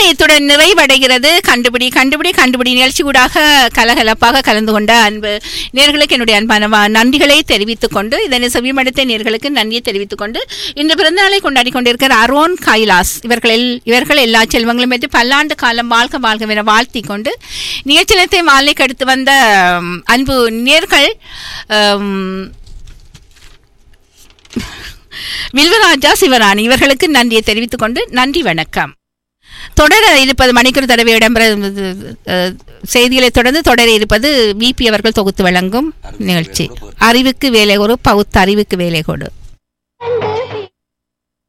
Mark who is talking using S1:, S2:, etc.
S1: இத்துடன் நிறைவடைகிறது கண்டுபிடி கண்டுபிடி கண்டுபிடி நிகழ்ச்சி கூடாக கலகலப்பாக கலந்து கொண்ட அன்பு நேர்களுக்கு என்னுடைய அன்பான வா- நன்றிகளை தெரிவித்துக் கொண்டு இதனை செவிமடுத்த நேர்களுக்கு நன்றியை தெரிவித்துக் கொண்டு இன்று பிறந்தநாளை கொண்டாடி கொண்டிருக்கிற அரோன் கைலாஸ் இவர்கள் எல்- இவர்கள் எல்லா செல்வங்களும் பெற்று பல்லாண்டு காலம் வாழ்க வாழ்க என வாழ்த்தி கொண்டு நிகழ்ச்சியத்தை மாலைக்கு அடுத்து வந்த ம், அன்பு நேர்கள் ம், வில்வராஜா சிவராணி இவர்களுக்கு நன்றியை தெரிவித்துக் கொண்டு நன்றி வணக்கம் தொடர இருப்பது மணிக்கூர் தடவை இடம்பெற அஹ், செய்திகளை தொடர்ந்து தொடர இருப்பது விபி அவர்கள் தொகுத்து வழங்கும் நிகழ்ச்சி அறிவுக்கு வேலை ஒரு பகுத்து அறிவுக்கு வேலை கொடு